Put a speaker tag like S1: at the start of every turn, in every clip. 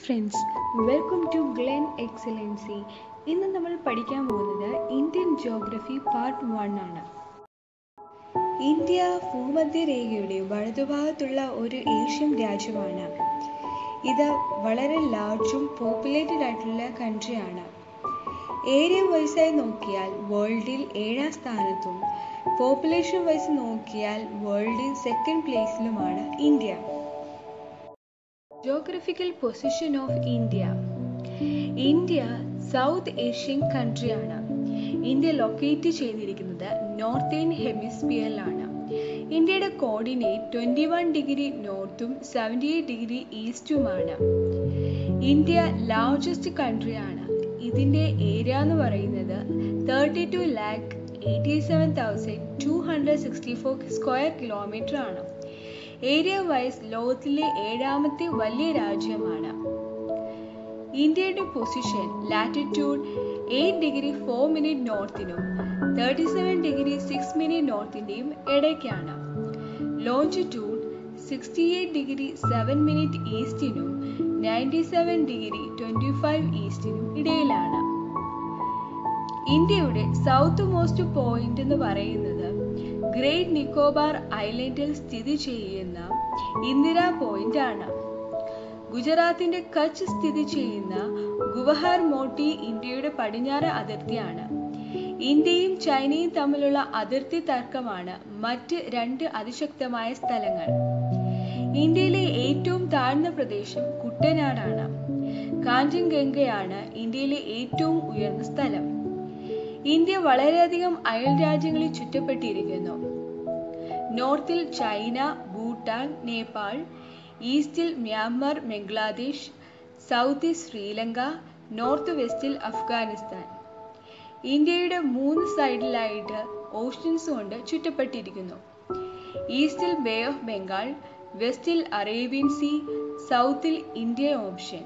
S1: friends welcome to Glen excellency ഇന്ന് നമ്മൾ പഠിക്കാൻ പോകുന്നത് ഇന്ത്യൻ ജോഗ്രഫി പാർട്ട് വൺ ആണ് ഇന്ത്യ ഭൂമധ്യരേഖയുടെ വലതുഭാഗത്തുള്ള ഒരു ഏഷ്യൻ രാജ്യമാണ് ഇത് വളരെ ലാർജും പോപ്പുലേറ്റഡ് ആയിട്ടുള്ള കൺട്രിയാണ് ഏരിയ വൈസായി നോക്കിയാൽ വേൾഡിൽ ഏഴാം സ്ഥാനത്തും പോപ്പുലേഷൻ വൈസ് നോക്കിയാൽ വേൾഡിൽ സെക്കൻഡ് പ്ലേസിലുമാണ് India geographical position of India India south Asian കൺട്രിയാണ് ഇന്ത്യ ലൊക്കേറ്റ് ചെയ്തിരിക്കുന്നത് നോർത്തേൺ ഹെമിസ്ഫിയറിലാണ് ഇന്ത്യയുടെ കോർഡിനേറ്റ് ട്വൻറ്റി വൺ ഡിഗ്രി നോർത്തും സെവൻറ്റി എയ്റ്റ് ഡിഗ്രി ഈസ്റ്റുമാണ് ഇന്ത്യ ലാർജസ്റ്റ് കൺട്രിയാണ് ഇതിൻ്റെ ഏരിയ എന്ന് പറയുന്നത് thirty two lakh eighty seven thousand two hundred sixty four square kilometre ആണ് ഏരിയ വൈസ് ലോകത്തിലെ ഏഴാമത്തെ വലിയ രാജ്യമാണ് ഇന്ത്യയുടെ position latitude eight degree four minute നോർത്തിനും thirty seven degree six minute നോർത്തിൻ്റെയും ഇടയ്ക്കാണ് longitude sixty eight degree seven minute ഈസ്റ്റിനും ninety seven degree twenty five ഈസ്റ്റിനും ഇടയിലാണ് ഇന്ത്യയുടെ സൗത്ത് മോസ്റ്റ് പോയിന്റ് എന്ന് പറയുന്നത് ഗ്രേറ്റ് നിക്കോബാർ ഐലൻഡിൽ സ്ഥിതി ചെയ്യുന്ന ഇന്ദിര പോയിന്റ് ആണ് ഗുജറാത്തിന്റെ കച്ച് സ്ഥിതി ചെയ്യുന്ന ഗുവഹാർ മോട്ടി ഇന്ത്യയുടെ പടിഞ്ഞാറ് അതിർത്തിയാണ് ഇന്ത്യയും ചൈനയും തമ്മിലുള്ള അതിർത്തി തർക്കമാണ് മറ്റ് രണ്ട് അതിശക്തമായ സ്ഥലങ്ങൾ ഇന്ത്യയിലെ ഏറ്റവും താഴ്ന്ന പ്രദേശം കുട്ടനാടാണ് കാഞ്ചൻഗംഗയാണ് ഇന്ത്യയിലെ ഏറ്റവും ഉയർന്ന സ്ഥലം ഇന്ത്യ വളരെയധികം അയൽ രാജ്യങ്ങളിൽ ചുറ്റപ്പെട്ടിരിക്കുന്നു നോർത്തിൽ ചൈന ഭൂട്ടാൻ നേപ്പാൾ ഈസ്റ്റിൽ മ്യാൻമർ ബംഗ്ലാദേശ് സൗത്തിൽ ശ്രീലങ്ക നോർത്ത് വെസ്റ്റിൽ അഫ്ഗാനിസ്ഥാൻ ഇന്ത്യയുടെ മൂന്ന് സൈഡിലായിട്ട് ഓഷ്യൻസ് കൊണ്ട് ചുറ്റപ്പെട്ടിരിക്കുന്നു ഈസ്റ്റിൽ ബേ ഓഫ് ബംഗാൾ വെസ്റ്റിൽ അറേബ്യൻ സീ സൗത്തിൽ Indian ocean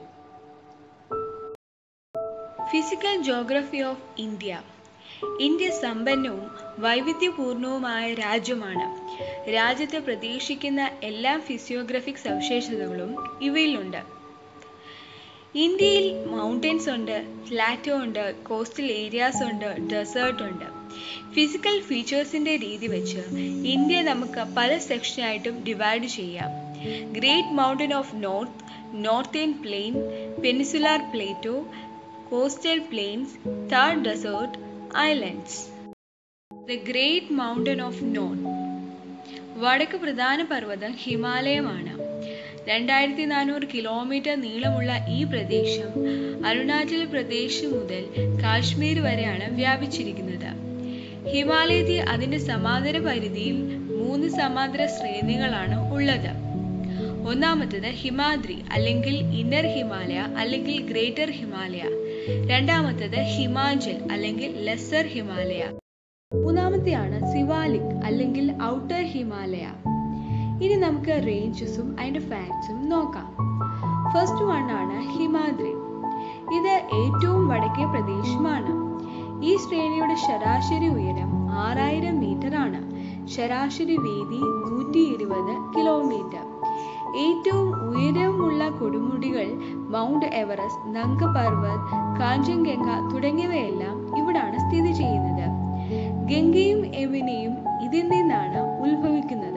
S1: physical geography of India India സമ്പന്നവും വൈവിധ്യപൂർണവുമായ രാജ്യമാണ് രാജ്യത്ത് പ്രതീക്ഷിക്കുന്ന എല്ലാ ഫിസിയോഗ്രഫിക് സവിശേഷതകളും ഇവയിലുണ്ട് ഇന്ത്യയിൽ മൗണ്ടൻസ് ഉണ്ട് ഫ്ലാറ്റോ ഉണ്ട് കോസ്റ്റൽ ഏരിയാസ് ഉണ്ട് ഡെസേർട്ട് ഉണ്ട് ഫിസിക്കൽ ഫീച്ചേഴ്സിന്റെ രീതി വെച്ച് ഇന്ത്യ നമുക്ക് പല സെക്ഷനായിട്ടും ഡിവൈഡ് ചെയ്യാം great mountain of north northern plain peninsular plateau coastal plains Thar desert islands the great mountain of north വടക്ക് പ്രധാന പർവ്വതം ഹിമാലയമാണ് രണ്ടായിരത്തി നാനൂറ് കിലോമീറ്റർ നീളമുള്ള ഈ പ്രദേശം അരുണാചൽ പ്രദേശ് മുതൽ കാശ്മീർ വരെയാണ് വ്യാപിച്ചിരിക്കുന്നത് ഹിമാലയത്തിൽ അതിന്റെ സമാന്തര പരിധിയിൽ മൂന്ന് സമാന്തര ശ്രേണികളാണ് ഉള്ളത് ഒന്നാമത്തത് ഹിമാദ്രി അല്ലെങ്കിൽ ഇന്നർ ഹിമാലയ അല്ലെങ്കിൽ ഗ്രേറ്റർ ഹിമാലയ രണ്ടാമത്തത് ഹിമാചൽ അല്ലെങ്കിൽ ലെസർ ഹിമാലയ മൂന്നാമത്തെയാണ് സിവാലിക് അല്ലെങ്കിൽ ഔട്ടർ ഹിമാലയ ഇനി നമുക്ക് റേഞ്ചസും അതിന്റെ ഫാക്ട്സും നോക്കാം ഫസ്റ്റ് വൺ ആണ് ഹിമാദ്രി ഇത് ഏറ്റവും വടക്കേ പ്രദേശമാണ് ഈ ശ്രേണിയുടെ ശരാശരി ഉയരം ആറായിരം മീറ്റർ ആണ് ശരാശരി വീതി നൂറ്റി ഇരുപത് കിലോമീറ്റർ ഏറ്റവും ഉയരമുള്ള കൊടുമുടികൾ മൗണ്ട് എവറസ്റ്റ് നങ്ക പർവ്വത് കാഞ്ചൻഗംഗ തുടങ്ങിയവയെല്ലാം ഇവിടാണ് സ്ഥിതി ചെയ്യുന്നത് ഗംഗയും യമുനയും ഇതിൽ നിന്നാണ് ഉത്ഭവിക്കുന്നത്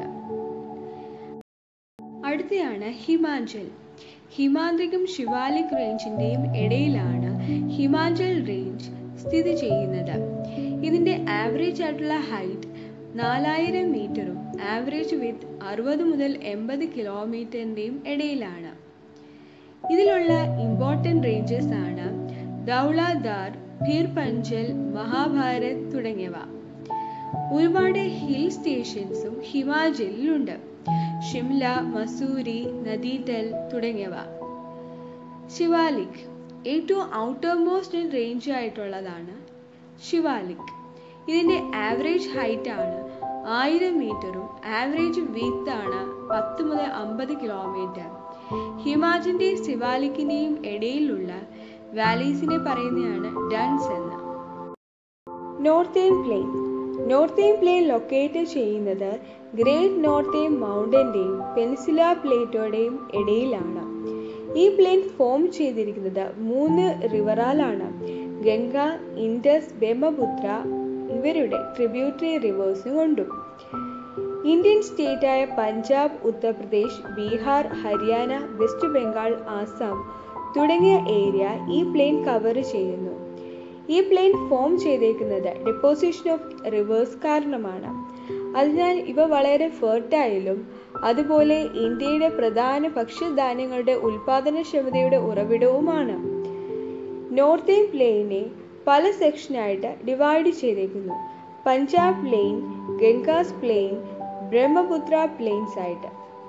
S1: അടുത്തയാണ് ഹിമാചൽ ഹിമാദ്രിക്കും ശിവാലിക് റേഞ്ചിന്റെയും ഇടയിലാണ് ഹിമാചൽ റേഞ്ച് സ്ഥിതി ചെയ്യുന്നത് ഇതിന്റെ ആവറേജ് ആയിട്ടുള്ള ഹൈറ്റ് നാലായിരം മീറ്ററും ആവറേജ് വിത്ത് അറുപത് മുതൽ എൺപത് കിലോമീറ്ററിന്റെയും ഇടയിലാണ് ഇതിലുള്ള ഇമ്പോർട്ടൻ്റ് റേഞ്ചസ് ആണ് ദൗളാദാർ ഭീർ പഞ്ചൽ മഹാഭാരത് തുടങ്ങിയവ ഒരുപാട് ഹിൽ സ്റ്റേഷൻസും ഹിമാചലിലുണ്ട് ഷിംല മസൂരി നദീതൽ തുടങ്ങിയവ ശിവാലിക് ഏറ്റവും ഔട്ടർ മോസ്റ്റ് റേഞ്ച് ആയിട്ടുള്ളതാണ് ശിവാലിക് ഇതിന്റെ ആവറേജ് ഹൈറ്റ് ആണ് ആയിരം മീറ്ററും ആവറേജ് വിത്ത് ആണ് പത്ത് മുതൽ അമ്പത് കിലോമീറ്റർ ഹിമാചലിന്റെയും ശിവാലിക്കിന്റെയും ഇടയിലുള്ള വാലീസിനെ പറയുന്നതാണ് ഡൺസ് എന്ന് northern plain northern plain locate ചെയ്യുന്നത് ഗ്രേറ്റ് നോർത്തേൺ മൗണ്ടന്റെയും പെൻസില പ്ലേറ്റോയുടെയും ഇടയിലാണ് ഈ പ്ലെയിൻ ഫോം ചെയ്തിരിക്കുന്നത് മൂന്ന് റിവറാലാണ് ഗംഗ ഇൻഡസ് ബ്രഹ്മപുത്ര ഇവരുടെ ട്രിബ്യൂട്ടറി റിവേഴ്സ് കൊണ്ടും ഇന്ത്യൻ സ്റ്റേറ്റായ പഞ്ചാബ് ഉത്തർപ്രദേശ് ബീഹാർ ഹരിയാന വെസ്റ്റ് ബംഗാൾ ആസാം തുടങ്ങിയ ഏരിയ ഈ പ്ലെയിൻ കവർ ചെയ്യുന്നു ഈ പ്ലെയിൻ ഫോം ചെയ്തേക്കുന്നത് ഡെപ്പോസിഷൻ ഓഫ് റിവേഴ്സ് കാരണമാണ് അതിനാൽ ഇവ വളരെ ഫെർട്ടൈലും അതുപോലെ ഇന്ത്യയുടെ പ്രധാന ഭക്ഷ്യധാന്യങ്ങളുടെ ഉൽപാദനക്ഷമതയുടെ ഉറവിടവുമാണ് നോർത്തേൺ പ്ലെയിനെ പല സെക്ഷനായിട്ട് ഡിവൈഡ് ചെയ്തേക്കുന്നു Punjab plain Gangas plain Brahmaputra plains ആയിട്ട്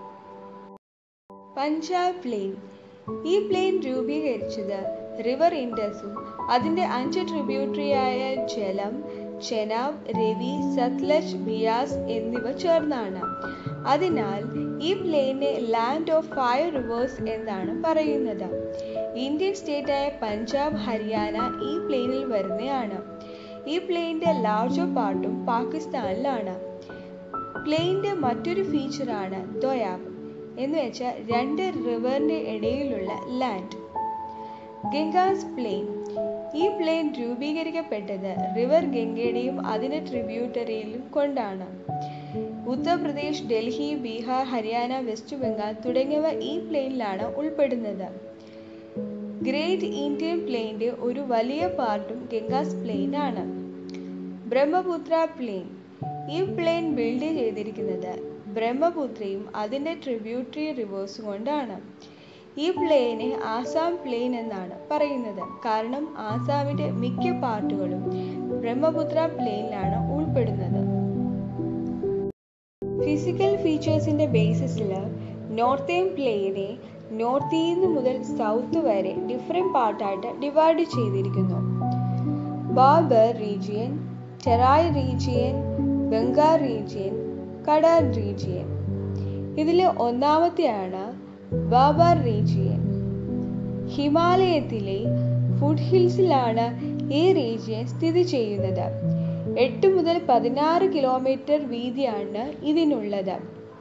S1: പഞ്ചാബ് പ്ലെയിൻ ഈ പ്ലെയിൻ രൂപീകരിച്ചത് റിവർ ഇൻഡസും അതിന്റെ അഞ്ച് ട്രിബ്യൂട്ടറിയായ ജലം ചെനാബ് രവി സത്ലജ് ബിയാസ് എന്നിവ ചേർന്നാണ് അതിനാൽ ഈ പ്ലെയിനെ ലാൻഡ് ഓഫ് ഫൈവ് റിവേഴ്സ് എന്നാണ് പറയുന്നത് ഇന്ത്യൻ സ്റ്റേറ്റായ പഞ്ചാബ് ഹരിയാന ഈ പ്ലെയിനിൽ വരുന്നതാണ് ഈ പ്ലെയിൻ്റെ ലാർജർ പാർട്ടും പാകിസ്ഥാനിലാണ് പ്ലെയിൻ്റെ മറ്റൊരു ഫീച്ചറാണ് ദൊയാബ് എന്ന് വെച്ചാൽ രണ്ട് റിവറിൻ്റെ ഇടയിലുള്ള ലാൻഡ് ഗംഗാസ് പ്ലെയിൻ ഈ പ്ലെയിൻ രൂപീകരിക്കപ്പെട്ടത് റിവർ ഗംഗയുടെയും അതിൻ്റെ ട്രിബ്യൂട്ടറിയിലും കൊണ്ടാണ് ഉത്തർപ്രദേശ് ഡൽഹി ബീഹാർ ഹരിയാന വെസ്റ്റ് ബംഗാൾ തുടങ്ങിയവ ഈ പ്ലെയിനിലാണ് ഉൾപ്പെടുന്നത് ഗ്രേറ്റ് ഇന്ത്യൻ പ്ലെയിൻ്റെ ഒരു വലിയ പാർട്ടും ഗംഗാസ് പ്ലെയിൻ ആണ് ബ്രഹ്മപുത്ര പ്ലെയിൻ ഈ പ്ലെയിൻ ബിൽഡ് ചെയ്തിരിക്കുന്നത് ബ്രഹ്മപുത്രയും അതിൻ്റെ ട്രിബ്യൂട്ടറി റിവേഴ്സും കൊണ്ടാണ് ഈ പ്ലെയിനെ ആസാം പ്ലെയിൻ എന്നാണ് പറയുന്നത് കാരണം ആസാമിന്റെ മിക്ക പാർട്ടുകളും ബ്രഹ്മപുത്ര പ്ലെയിനിലാണ് ഉൾപ്പെടുന്നത് ഫിസിക്കൽ ഫീച്ചേഴ്സിന്റെ ബേസിസിൽ നോർത്തേൺ പ്ലെയിനെ നോർത്ത് ഈസ്റ്റ് മുതൽ സൗത്ത് വരെ ഡിഫറെന്റ് പാർട്ടായിട്ട് ഡിവൈഡ് ചെയ്തിരിക്കുന്നു Bhabar region Terai region Ganga region Khadar region ഇതിൽ ഒന്നാമത്തെയാണ് ബാബർ റീജിയൻ ഹിമാലയത്തിലെ ഫുഡ് ഹിൽസിലാണ് ഈ റീജിയൻ സ്ഥിതി ചെയ്യുന്നത് എട്ട് മുതൽ പതിനാറ് കിലോമീറ്റർ വീതിയാണ് ഇതിനുള്ളത്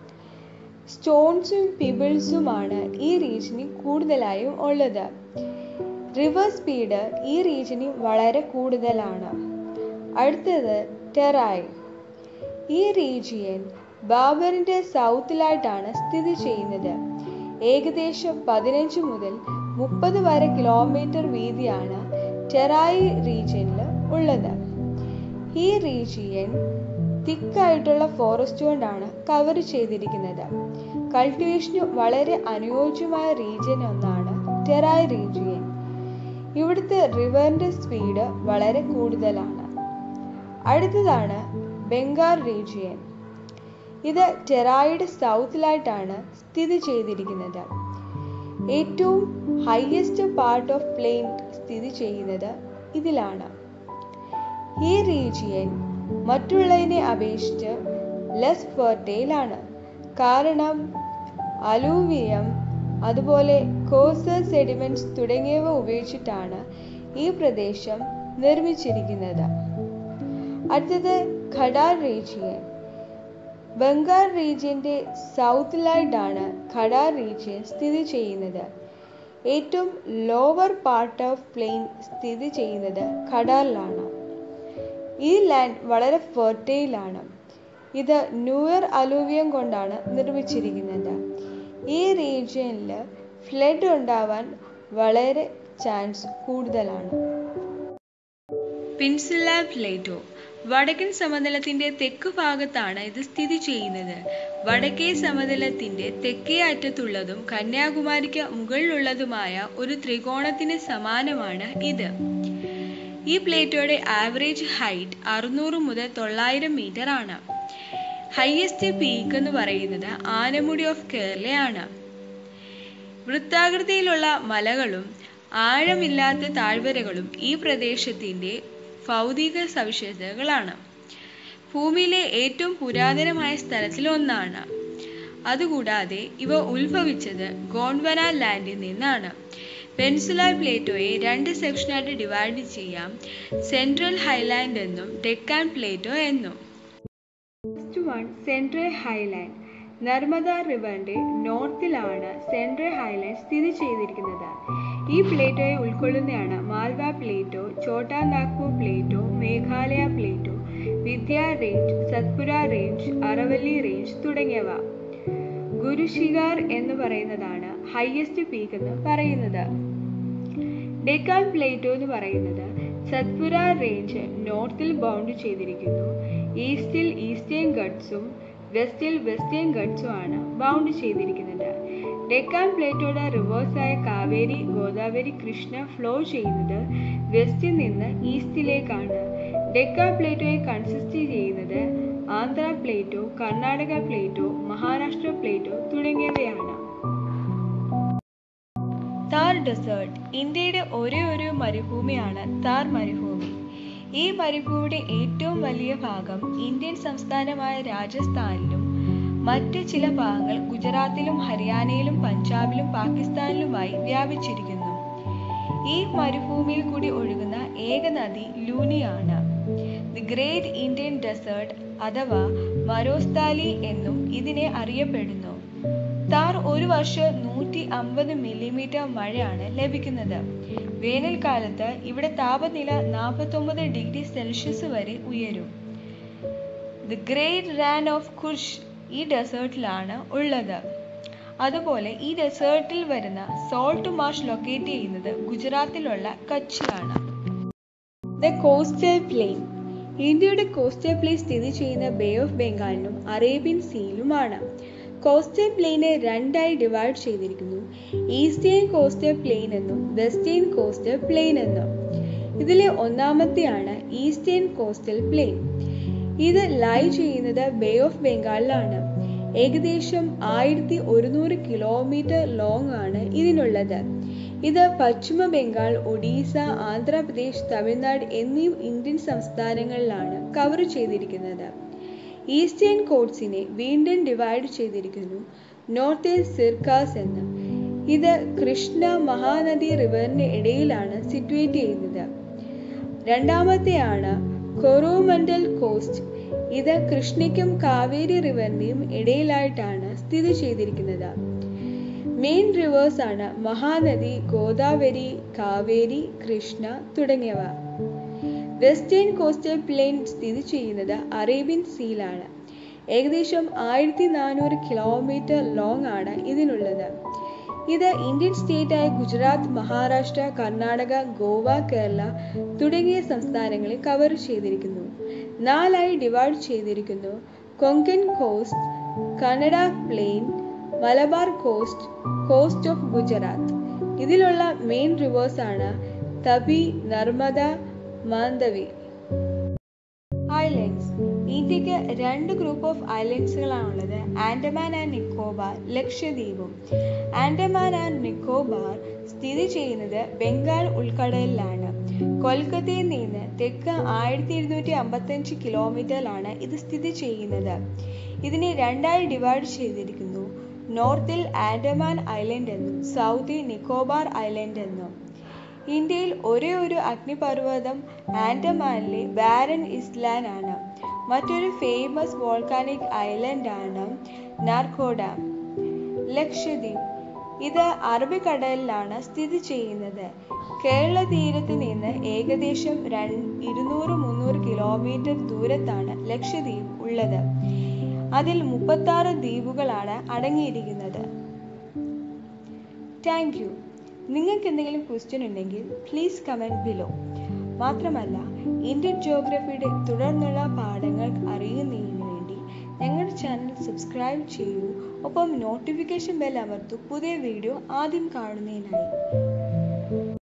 S1: സ്റ്റോൺസും പിബിൾസുമാണ് ഈ റീജിയനിൽ കൂടുതലായും ഉള്ളത് റിവർ സ്പീഡ് ഈ റീജിയനിൽ വളരെ കൂടുതലാണ് അടുത്തത് ടെറായ് ഈ റീജിയൻ ബാബറിന്റെ സൗത്തിലായിട്ടാണ് സ്ഥിതി ചെയ്യുന്നത് ഏകദേശം പതിനഞ്ച് മുതൽ മുപ്പത് വരെ കിലോമീറ്റർ വീതിയാണ് ടെറായി റീജിയനിൽ ഉള്ളത് ഈ റീജിയൻ തിക്കായിട്ടുള്ള ഫോറസ്റ്റ് കൊണ്ടാണ് കവർ ചെയ്തിരിക്കുന്നത് കൾട്ടിവേഷന് വളരെ അനുയോജ്യമായ റീജിയൻ ഒന്നാണ് ടെറായ് റീജിയൻ ഇവിടുത്തെ റിവറിന്റെ സ്പീഡ് വളരെ കൂടുതലാണ് അടുത്തതാണ് ബംഗാൾ റീജിയൻ ഇത് ടെറായുടെ സൗത്തിലായിട്ടാണ് സ്ഥിതി ചെയ്തിരിക്കുന്നത് ഏറ്റവും ഹയസ്റ്റ് പാർട്ട് ഓഫ് പ്ലെയിൻ സ്ഥിതി ചെയ്യുന്നത് ഇതിലാണ് ഈ റീജിയൻ മറ്റുള്ളതിനെ അപേക്ഷിച്ച് ലെസ് ഫെർട്ടൈൽ ആണ് കാരണം അലൂവിയം അതുപോലെ കോസർ സെഡിമെന്റ്സ് തുടങ്ങിയവ ഉപയോഗിച്ചിട്ടാണ് ഈ പ്രദേശം നിർമ്മിച്ചിരിക്കുന്നത് അടുത്തത് ഖഡാർ റീജിയൻ ബംഗാൾ റീജിയന്റെ സൗത്തിലായിട്ടാണ് ഖഡാർ റീജിയൻ സ്ഥിതി ചെയ്യുന്നത് ഏറ്റവും ലോവർ പാർട്ട് ഓഫ് പ്ലെയിൻ സ്ഥിതി ചെയ്യുന്നത് ഖഡാറിലാണ് ഈ ലാൻഡ് വളരെ ഫെർട്ടൈൽ ആണ് ഇത് ന്യൂയർ അലൂവിയം കൊണ്ടാണ് നിർമ്മിച്ചിരിക്കുന്നത് ഈ റീജിയനിൽ ഫ്ലഡ് ഉണ്ടാവാൻ വളരെ ചാൻസ് കൂടുതലാണ് പിൻസുല പ്ലേറ്റോ വടക്കൻ സമതലത്തിന്റെ തെക്ക് ഭാഗത്താണ് ഇത് സ്ഥിതി ചെയ്യുന്നത് വടക്കേ സമതലത്തിന്റെ തെക്കേ അറ്റത്തുള്ളതും കന്യാകുമാരിക്ക് മുകളിലുള്ളതുമായ ഒരു ത്രികോണത്തിന് സമാനമാണ് ഇത് ഈ പ്ലേറ്റോയുടെ ആവറേജ് ഹൈറ്റ് അറുന്നൂറ് മുതൽ തൊള്ളായിരം മീറ്റർ ആണ് ഹയസ്റ്റ് പീക്ക് എന്ന് പറയുന്നത് ആനമുടി ഓഫ് കേരളയാണ് വൃത്താകൃതിയിലുള്ള മലകളും ആഴമില്ലാത്ത താഴ്വരകളും ഈ പ്രദേശത്തിന്റെ ഭൗതിക സവിശേഷതകളാണ് ഭൂമിയിലെ ഏറ്റവും പുരാതനമായ സ്ഥലത്തിൽ ഒന്നാണ് അതുകൂടാതെ ഇവ ഉത്ഭവിച്ചത് ഗോണ്ട്വന ലാൻഡിൽ നിന്നാണ് പെൻസുലാർ പ്ലേറ്റോയെ രണ്ട് സെക്ഷനായിട്ട് ഡിവൈഡ് ചെയ്യാം സെൻട്രൽ ഹൈലാൻഡ് എന്നും ഡെക്കാൻ പ്ലേറ്റോ എന്നും first one central highland Narmada റിവറിന്റെ നോർത്തിലാണ് സെൻട്രൽ ഹൈലൻഡ് സ്ഥിതി ചെയ്തിരിക്കുന്നത് ഈ പ്ലേറ്റോയെ ഉൾക്കൊള്ളുന്നതാണ് Malwa plateau Chota Nagpur plateau Meghalaya plateau Vindhya range Satpura range Aravalli range തുടങ്ങിയവ ഗുരുശിഖാർ എന്ന് പറയുന്നതാണ് ഹയസ്റ്റ് പീക്ക് എന്ന് പറയുന്നത് ഡെക്കാൻ പ്ലേറ്റോ എന്ന് പറയുന്നത് സത്പുര റേഞ്ച് നോർത്തിൽ ബൗണ്ട് ചെയ്തിരിക്കുന്നു ഈസ്റ്റിൽ ഈസ്റ്റേൺ ഗട്ട്സും വെസ്റ്റിൽ വെസ്റ്റേൺ ഗട്ട്സും ആണ് ബൗണ്ട് ചെയ്തിരിക്കുന്നത് ഡെക്കാൻ പ്ലേറ്റോയുടെ റിവേഴ്സായ കാവേരി ഗോദാവരി കൃഷ്ണ ഫ്ലോ ചെയ്യുന്നത് വെസ്റ്റിൽ നിന്ന് ഈസ്റ്റിലേക്കാണ് ഡെക്കാൻ പ്ലേറ്റോയെ കൺസിസ്റ്റ് ചെയ്യുന്നത് Andhra plateau Karnataka plateau Maharashtra plateau തുടങ്ങിയവയാണ് താർ ഡെസേർട്ട് ഇന്ത്യയുടെ ഒരേ ഒരു മരുഭൂമിയാണ് താർ മരുഭൂമി ഈ മരുഭൂമിയുടെ ഏറ്റവും വലിയ ഭാഗം ഇന്ത്യൻ സംസ്ഥാനമായ രാജസ്ഥാനിലും മറ്റ് ചില ഭാഗങ്ങൾ ഗുജറാത്തിലും ഹരിയാനയിലും പഞ്ചാബിലും പാകിസ്ഥാനിലുമായി വ്യാപിച്ചിരിക്കുന്നു ഈ മരുഭൂമിയിൽ കൂടി ഒഴുകുന്ന ഏക നദി ലൂനിയാണ് ദി ഗ്രേറ്റ് ഇന്ത്യൻ ഡെസേർട്ട് അഥവാ മരോസ്താലി എന്നും ഇതിനെ അറിയപ്പെടുന്നു താർ ഒരു വർഷം നൂറ്റി അമ്പത് മില്ലിമീറ്റർ മഴയാണ് ലഭിക്കുന്നത് വേനൽക്കാലത്ത് ഇവിടെ താപനില നാൽപ്പത്തൊമ്പത് ഡിഗ്രി സെൽഷ്യസ് വരെ ഉയരും the great Rann of Kutch ഈ ഡെസേർട്ടിലാണ് ഉള്ളത് അതുപോലെ ഈ ഡെസേർട്ടിൽ വരുന്ന സോൾട്ട് മാർഷ് ലൊക്കേറ്റ് ചെയ്യുന്നത് ഗുജറാത്തിലുള്ള കച്ചിലാണ് ദ കോസ്റ്റൽ പ്ലെയിൻ ഇന്ത്യയുടെ കോസ്റ്റൽ പ്ലെയിൻ സ്ഥിതി ചെയ്യുന്ന ബേ ഓഫ് ബംഗാളിലും അറേബ്യൻ സീയിലുമാണ് കോസ്റ്റൽ പ്ലെയിനെ രണ്ടായി ഡിവൈഡ് ചെയ്തിരിക്കുന്നു ഈസ്റ്റേൺ കോസ്റ്റൽ പ്ലെയിൻ എന്നും വെസ്റ്റേൺ കോസ്റ്റൽ പ്ലെയിൻ എന്നും ഇതിലെ ഒന്നാമത്തെയാണ് ഈസ്റ്റേൺ കോസ്റ്റൽ പ്ലെയിൻ ഇത് ലൈ ചെയ്യുന്നത് ബേ ഓഫ് ബംഗാളിലാണ് ഏകദേശം ആയിരത്തി ഒരുന്നൂറ് കിലോമീറ്റർ ലോങ് ആണ് ഇതിനുള്ളത് ഇത് പശ്ചിമ ബംഗാൾ ഒഡീസ ആന്ധ്രാപ്രദേശ് തമിഴ്നാട് എന്നീ ഇന്ത്യൻ സംസ്ഥാനങ്ങളിലാണ് കവർ ചെയ്തിരിക്കുന്നത് ഈസ്റ്റേൺ കോട്സിനെ വീണ്ടും ഡിവൈഡ് ചെയ്തിരിക്കുന്നു നോർത്തേൺ സിർക്കാസ് എന്ന് ഇത് കൃഷ്ണ മഹാനദി റിവറിന് ഇടയിലാണ് സിറ്റുവേറ്റ് ചെയ്യുന്നത് രണ്ടാമത്തെയാണ് കൊറോമണ്ടൽ കോസ്റ്റ് ഇത് കൃഷ്ണയ്ക്കും കാവേരി റിവറിന്റെയും ഇടയിലായിട്ടാണ് സ്ഥിതി ചെയ്തിരിക്കുന്നത് മെയിൻ റിവേഴ്സ് ആണ് മഹാനദി ഗോദാവരി കാവേരി കൃഷ്ണ തുടങ്ങിയവ വെസ്റ്റേൺ കോസ്റ്റൽ പ്ലെയിൻ സ്ഥിതി ചെയ്യുന്നത് അറേബ്യൻ സീലാണ് ഏകദേശം ആയിരത്തി നാനൂറ് കിലോമീറ്റർ ലോങ് ആണ് ഇതിനുള്ളത് ഇത് ഇന്ത്യൻ സ്റ്റേറ്റായ ഗുജറാത്ത് മഹാരാഷ്ട്ര കർണാടക ഗോവ കേരള തുടങ്ങിയ സംസ്ഥാനങ്ങളെ കവർ ചെയ്തിരിക്കുന്നു നാലായി ഡിവൈഡ് ചെയ്തിരിക്കുന്നു Konkan coast Kannada plain Malabar coast coast of Gujarat ഇതിലുള്ള മെയിൻ റിവേഴ്സ് ആണ് തപി നർമ്മദ മാന്തവി ഐലൻഡ്സ് ഇന്ത്യക്ക് രണ്ട് ഗ്രൂപ്പ് ഓഫ് ഐലൻഡ്സുകളാണുള്ളത് ആൻഡമാൻ ആൻഡ് നിക്കോബാർ ലക്ഷദ്വീപും ആൻഡമാൻ ആൻഡ് നിക്കോബാർ സ്ഥിതി ചെയ്യുന്നത് ബംഗാൾ ഉൾക്കടലിലാണ് കൊൽക്കത്തയിൽ നിന്ന് തെക്ക് ആയിരത്തി ഇരുന്നൂറ്റി അമ്പത്തഞ്ച് കിലോമീറ്ററിലാണ് ഇത് സ്ഥിതി ചെയ്യുന്നത് ഇതിനെ രണ്ടായി ഡിവൈഡ് ചെയ്തിരിക്കുന്നു നോർത്തിൽ ആൻഡമാൻ ഐലൻഡ് എന്നും സൗത്തിൽ നിക്കോബാർ ഐലൻഡ് എന്നും ഇന്ത്യയിൽ ഒരേ ഒരു അഗ്നിപർവ്വതം ആൻഡമാനിലെ ബാരൻ ഇസ്ലാൻ ആണ് മറ്റൊരു ഫേമസ് വോൾക്കാനിക് ഐലൻഡ് ആണ് നാർക്കോഡാം ലക്ഷദ്വീപ് ഇത് അറബിക്കടലിലാണ് സ്ഥിതി ചെയ്യുന്നത് കേരള തീരത്ത് നിന്ന് ഏകദേശം ഇരുന്നൂറ് മുന്നൂറ് കിലോമീറ്റർ ദൂരത്താണ് ലക്ഷദ്വീപ് ഉള്ളത് അതിൽ മുപ്പത്താറ് ദ്വീപുകളാണ് അടങ്ങിയിരിക്കുന്നത് താങ്ക് യു നിങ്ങൾക്ക് എന്തെങ്കിലും ക്വസ്റ്റ്യൻ ഉണ്ടെങ്കിൽ പ്ലീസ് കമൻറ്റ് ബിലോ മാത്രമല്ല ഇന്ത്യൻ ജിയോഗ്രഫിയുടെ തുടർന്നുള്ള പാഠങ്ങൾ അറിയുന്നതിന് വേണ്ടി ഞങ്ങളുടെ ചാനൽ സബ്സ്ക്രൈബ് ചെയ്യൂ ഒപ്പം നോട്ടിഫിക്കേഷൻ ബെൽ അമർത്തു പുതിയ വീഡിയോ ആദ്യം കാണുന്നതിനായി